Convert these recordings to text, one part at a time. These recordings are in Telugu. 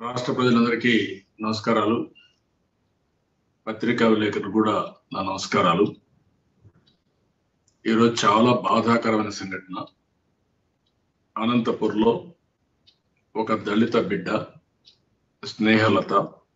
రాష్ట్ర ప్రజలందరికీ నమస్కారాలు పత్రికా విలేకరులు కూడా నా నమస్కారాలు ఈరోజు చాలా బాధాకరమైన సంఘటన అనంతపూర్లో ఒక దళిత బిడ్డ స్నేహలత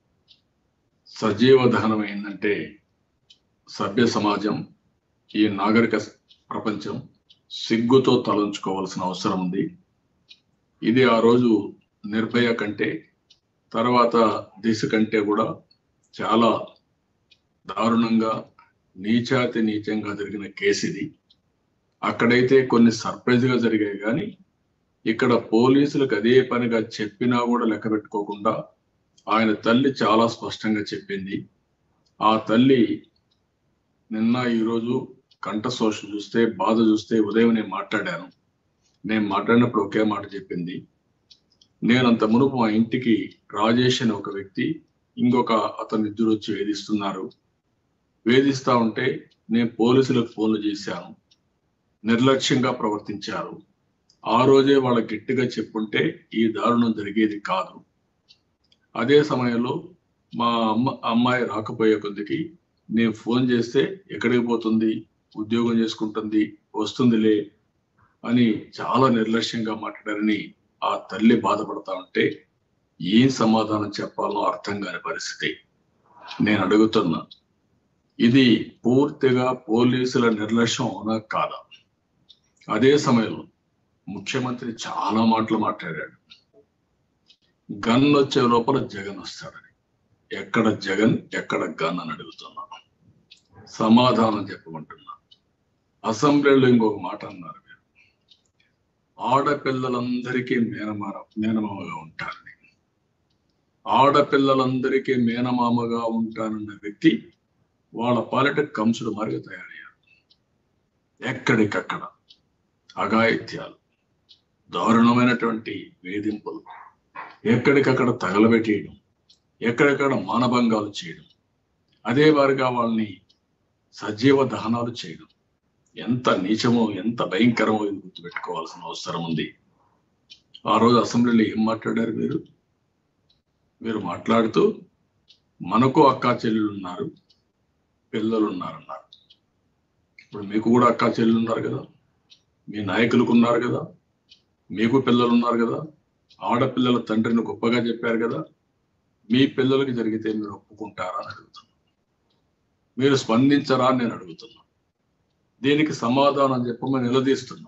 సజీవ దహనం అయిందంటే సభ్య సమాజం ఈ నాగరిక ప్రపంచం సిగ్గుతో తలంచుకోవాల్సిన అవసరం ఉంది ఇది ఆ రోజు నిర్భయ కంటే తర్వాత దిశ కంటే కూడా చాలా దారుణంగా నీచాతి నీచంగా జరిగిన కేసు ఇది అక్కడైతే కొన్ని సర్ప్రైజ్ గా జరిగాయి కానీ ఇక్కడ పోలీసులకు అదే పనిగా చెప్పినా కూడా లెక్క పెట్టుకోకుండా ఆయన తల్లి చాలా స్పష్టంగా చెప్పింది ఆ తల్లి నిన్న ఈరోజు కంఠ శోష చూస్తే బాధ చూస్తే ఉదయం నేను మాట్లాడాను నేను మాట్లాడినప్పుడు ఒకే మాట చెప్పింది నేను అంత మునుపు మా ఇంటికి రాజేష్ అనే ఒక వ్యక్తి ఇంకొక అతను ఇద్దరు వచ్చి వేధిస్తున్నారు వేధిస్తా ఉంటే నేను పోలీసులకు ఫోన్లు చేశాను నిర్లక్ష్యంగా ప్రవర్తించారు ఆ రోజే వాళ్ళ గట్టిగా చెప్పుంటే ఈ దారుణం జరిగేది కాదు అదే సమయంలో మా అమ్మ అమ్మాయి రాకపోయే కొద్దికి నేను ఫోన్ చేస్తే ఎక్కడికి పోతుంది ఉద్యోగం చేసుకుంటుంది వస్తుందిలే అని చాలా నిర్లక్ష్యంగా మాట్లాడారని ఆ తల్లి బాధపడతా ఉంటే ఏం సమాధానం చెప్పాలో అర్థం కాని పరిస్థితి నేను అడుగుతున్నా ఇది పూర్తిగా పోలీసుల నిర్లక్ష్యం అవునా కాదా అదే సమయంలో ముఖ్యమంత్రి చాలా మాటలు మాట్లాడాడు గన్ వచ్చే లోపల జగన్ వస్తాడని ఎక్కడ జగన్ ఎక్కడ గన్ అని అడుగుతున్నా సమాధానం చెప్పమంటున్నా అసెంబ్లీలో ఇంకొక మాట అన్నారు మీరు ఆడపిల్లలందరికీ మేనమామ మేనమామగా ఉంటారని ఆడపిల్లలందరికీ మేనమామగా ఉంటానన్న వ్యక్తి వాళ్ళ పాలిట కంసుడు మరుగు తయారయ్యారు ఎక్కడికక్కడ అఘాయిత్యాలు దారుణమైనటువంటి వేధింపులు ఎక్కడికక్కడ తగలబెట్టేయడం ఎక్కడికక్కడ మానభంగాలు చేయడం అదే వారిగా వాళ్ళని సజీవ దహనాలు చేయడం ఎంత నీచమో ఎంత భయంకరమో ఇది గుర్తుపెట్టుకోవాల్సిన అవసరం ఉంది ఆ రోజు అసెంబ్లీలో ఏం మాట్లాడారు మీరు మీరు మాట్లాడుతూ మనకు అక్కా చెల్లెలు ఉన్నారు పిల్లలు ఉన్నారన్నారు ఇప్పుడు మీకు కూడా అక్కా చెల్లెలు ఉన్నారు కదా మీ నాయకులకు ఉన్నారు కదా మీకు పిల్లలు ఉన్నారు కదా ఆడపిల్లల తండ్రిని గొప్పగా చెప్పారు కదా మీ పిల్లలకి జరిగితే మీరు ఒప్పుకుంటారా అని అడుగుతున్నా మీరు స్పందించరా అని నేను అడుగుతున్నా దీనికి సమాధానం చెప్పమని నిలదీస్తున్నా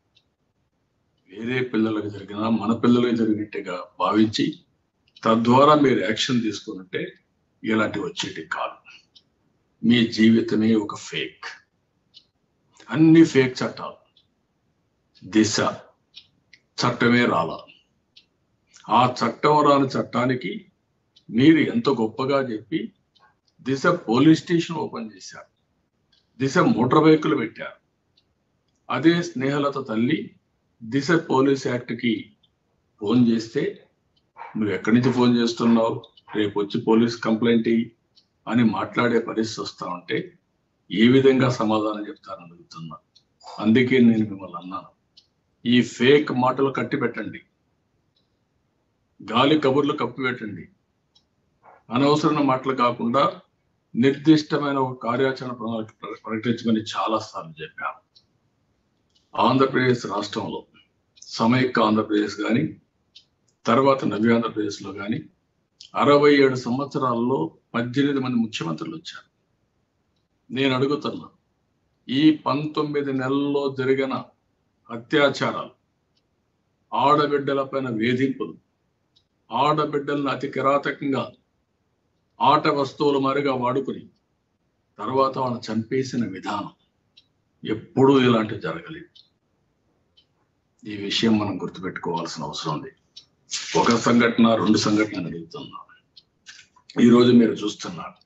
వేరే పిల్లలకు జరిగినా మన పిల్లలకు జరిగినట్టుగా భావించి తద్వారా మీరు యాక్షన్ తీసుకున్నట్టే ఇలాంటివి వచ్చేటి కాదు మీ జీవితమే ఒక ఫేక్ అన్ని ఫేక్ చట్టాలు దిశ చట్టమే రాలా ఆ చట్టం రాని చట్టానికి మీరు ఎంత గొప్పగా చెప్పి దిశ పోలీస్ స్టేషన్ ఓపెన్ చేశారు దిశ మోటార్ బైకులు పెట్టారు అదే స్నేహలత తల్లి దిశ పోలీస్ యాక్ట్కి ఫోన్ చేస్తే నువ్వు ఎక్కడి నుంచి ఫోన్ చేస్తున్నావు రేపు వచ్చి పోలీస్ కంప్లైంట్ ఇయ్యి అని మాట్లాడే పరిస్థితి వస్తా ఉంటే ఏ విధంగా సమాధానం చెప్తారని అడుగుతున్నా అందుకే నేను మిమ్మల్ని అన్నాను ఈ ఫేక్ మాటలు కట్టి పెట్టండి గాలి కబుర్లు కప్పి పెట్టండి అనవసరమైన మాటలు కాకుండా నిర్దిష్టమైన ఒక కార్యాచరణ ప్రణాళిక ప్ర- ప్రకటించమని చాలా సార్లు చెప్పాను ఆంధ్రప్రదేశ్ రాష్ట్రంలో సమైక్య ఆంధ్రప్రదేశ్ కానీ తర్వాత నవ్య ఆంధ్రప్రదేశ్లో కానీ అరవై ఏడు సంవత్సరాల్లో పద్దెనిమిది మంది ముఖ్యమంత్రులు వచ్చారు నేను అడుగుతున్నా ఈ పంతొమ్మిది నెలల్లో జరిగిన అత్యాచారాలు ఆడబిడ్డలపైన వేధింపులు ఆడబిడ్డలను అతి కిరాతకంగా ఆట వస్తువుల మారిగా వాడుకుని తర్వాత వాళ్ళని చంపేసిన విధానం ఎప్పుడూ ఇలాంటివి జరగలేదు ఈ విషయం మనం గుర్తుపెట్టుకోవాల్సిన అవసరం ఉంది ఒక సంఘటన రెండు సంఘటనలు అడుగుతున్నాం ఈరోజు మీరు చూస్తున్నారు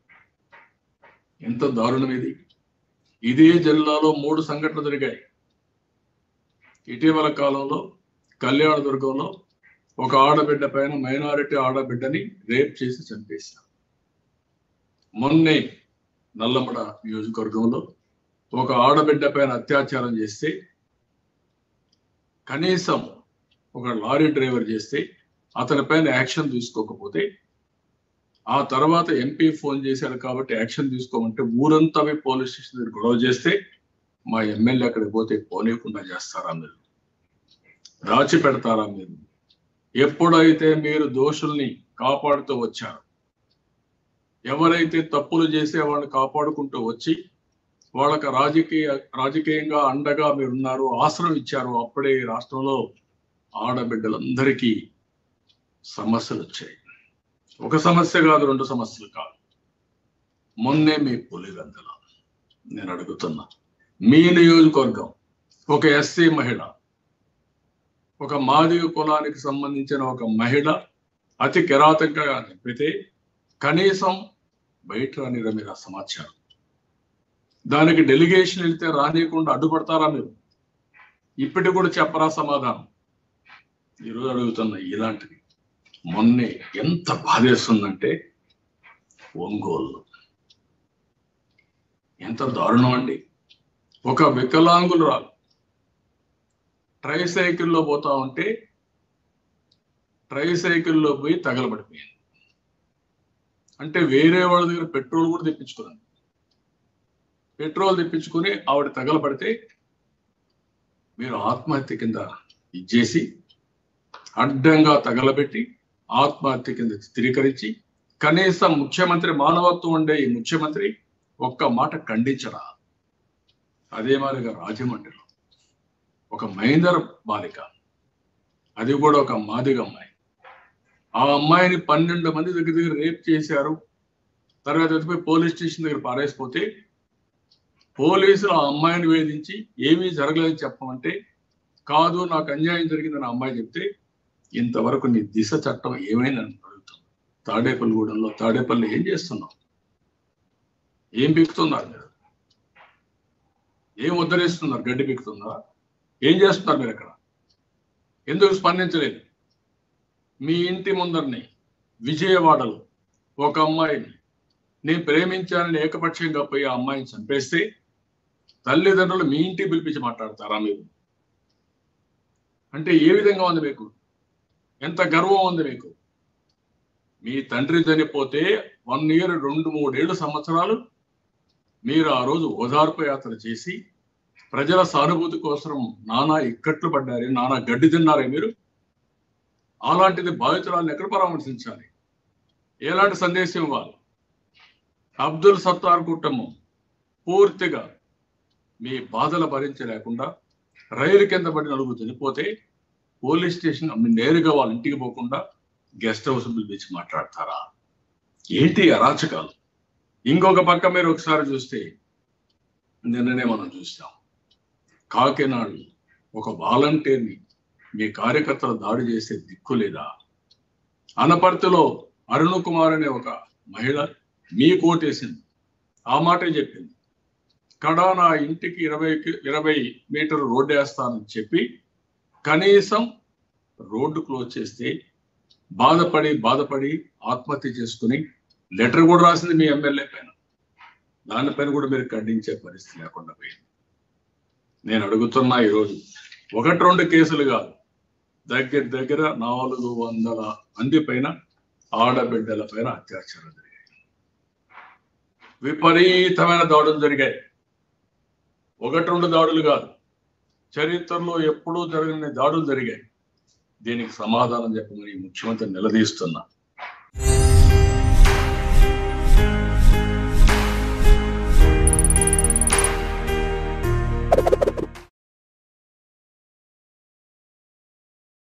ఎంత దారుణం ఇది ఇదే జిల్లాలో మూడు సంఘటనలు జరిగాయి ఇటీవల కాలంలో కళ్యాణదుర్గంలో ఒక ఆడబిడ్డ పైన మైనారిటీ ఆడబిడ్డని రేప్ చేసి చంపేశారు మొన్నే నల్లమడ నియోజకవర్గంలో ఒక ఆడబిడ్డ పైన అత్యాచారం చేస్తే కనీసం ఒక లారీ డ్రైవర్ చేస్తే అతని పైన యాక్షన్ తీసుకోకపోతే ఆ తర్వాత ఎంపీ ఫోన్ చేశాడు కాబట్టి యాక్షన్ తీసుకోమంటే ఊరంతా పోయి పోలీస్ స్టేషన్ దగ్గర గొడవ చేస్తే మా ఎమ్మెల్యే అక్కడికి పోతే పోనీయకుండా చేస్తారా మీరు దాచి పెడతారా మీరు ఎప్పుడైతే మీరు దోషుల్ని కాపాడుతూ వచ్చారు ఎవరైతే తప్పులు చేసే వాళ్ళని కాపాడుకుంటూ వచ్చి వాళ్ళకి రాజకీయ రాజకీయంగా అండగా మీరున్నారు ఆశ్రయం ఇచ్చారు అప్పుడే ఈ రాష్ట్రంలో ఆడబిడ్డలందరికీ సమస్యలు వచ్చాయి ఒక సమస్య కాదు రెండు సమస్యలు కాదు మొన్నే మీ పులిగందల నేను అడుగుతున్నా మీ నియోజకవర్గం ఒక ఎస్సీ మహిళ ఒక మాదిగ కులానికి సంబంధించిన ఒక మహిళ అతి కిరాతకంగా చెప్పితే కనీసం బయట రానిరా మీరు ఆ సమాచారం దానికి డెలిగేషన్ వెళ్తే రానియకుండా అడ్డుపడతారా మీరు ఇప్పటికి కూడా చెప్పరా సమాధానం ఈరోజు అడుగుతున్న ఇలాంటివి మొన్నే ఎంత బాధేస్తుందంటే ఒంగోలు ఎంత దారుణం అండి ఒక వికలాంగులురాలు ట్రై సైకిల్లో పోతా ఉంటే ట్రై సైకిల్లో పోయి తగలబడిపోయింది అంటే వేరే వాళ్ళ దగ్గర పెట్రోల్ కూడా తెప్పించుకున్నాను పెట్రోల్ తెప్పించుకుని ఆవిడ తగలబడితే మీరు ఆత్మహత్య కింద ఇచ్చేసి అడ్డంగా తగలబెట్టి ఆత్మహత్య కింద చిత్రీకరించి కనీసం ముఖ్యమంత్రి మానవత్వం ఉండే ఈ ముఖ్యమంత్రి ఒక్క మాట ఖండించరా అదే మాదిరిగా రాజమండ్రిలో ఒక మహేందర్ బాలిక అది కూడా ఒక మాదిగ అమ్మాయి ఆ అమ్మాయిని పన్నెండు మంది దగ్గర దగ్గర రేప్ చేశారు తర్వాత ఎత్తిపోయి పోలీస్ స్టేషన్ దగ్గర పారేసిపోతే పోలీసులు ఆ అమ్మాయిని వేధించి ఏమీ జరగలేదని చెప్పమంటే కాదు నాకు అన్యాయం జరిగిందని ఆ అమ్మాయి చెప్తే ఇంతవరకు నీ దిశ చట్టం ఏమైందని అడుగుతాం తాడేపల్లిగూడెంలో తాడేపల్లి ఏం చేస్తున్నావు ఏం పీకుతున్నారు మీరు ఏం ఉద్ధరిస్తున్నారు గడ్డి పీకుతున్నారా ఏం చేస్తున్నారు మీరు అక్కడ ఎందుకు స్పందించలేదు మీ ఇంటి ముందరిని విజయవాడలో ఒక అమ్మాయిని నేను ప్రేమించానని ఏకపక్షంగా పోయి ఆ అమ్మాయిని చంపేస్తే తల్లిదండ్రులు మీ ఇంటికి పిలిపించి మాట్లాడతారా మీరు అంటే ఏ విధంగా ఉంది మీకు ఎంత గర్వం ఉంది మీకు మీ తండ్రి చనిపోతే వన్ ఇయర్ రెండు మూడేళ్ళు సంవత్సరాలు మీరు ఆ రోజు ఓదార్పు యాత్ర చేసి ప్రజల సానుభూతి కోసం నానా ఇక్కట్లు పడ్డారే నానా గడ్డి తిన్నారే మీరు అలాంటిది బాధితురాలను ఎక్కడ పరామర్శించాలి ఎలాంటి సందేశం ఇవ్వాలి అబ్దుల్ సత్తార్ కుటుంబం పూర్తిగా మీ బాధలు భరించలేకుండా రైలు కింద పడి నలుగురు చనిపోతే పోలీస్ స్టేషన్ మీ నేరుగా వాళ్ళ ఇంటికి పోకుండా గెస్ట్ హౌస్ పిలిపించి మాట్లాడతారా ఏంటి అరాచకాలు ఇంకొక పక్క మీరు ఒకసారి చూస్తే నిన్ననే మనం చూస్తాం కాకినాడ ఒక వాలంటీర్ని మీ కార్యకర్తలు దాడి చేసే దిక్కు లేదా అనపర్తిలో అరుణ్ కుమార్ అనే ఒక మహిళ మీ కోటేసింది ఆ మాటే చెప్పింది కడా నా ఇంటికి ఇరవై ఇరవై మీటర్ రోడ్డు వేస్తానని చెప్పి కనీసం రోడ్డు క్లోజ్ చేస్తే బాధపడి బాధపడి ఆత్మహత్య చేసుకుని లెటర్ కూడా రాసింది మీ ఎమ్మెల్యే పైన దానిపైన కూడా మీరు ఖండించే పరిస్థితి లేకుండా పోయింది నేను అడుగుతున్నా ఈరోజు ఒకటి రెండు కేసులు కాదు దగ్గర దగ్గర నాలుగు వందల మంది పైన ఆడబిడ్డల పైన అత్యాచారం జరిగాయి విపరీతమైన దాడులు జరిగాయి ఒకటి రెండు దాడులు కాదు చరిత్రలో ఎప్పుడూ జరగని దాడులు జరిగాయి దీనికి సమాధానం చెప్పమని ముఖ్యమంత్రి నిలదీస్తున్నా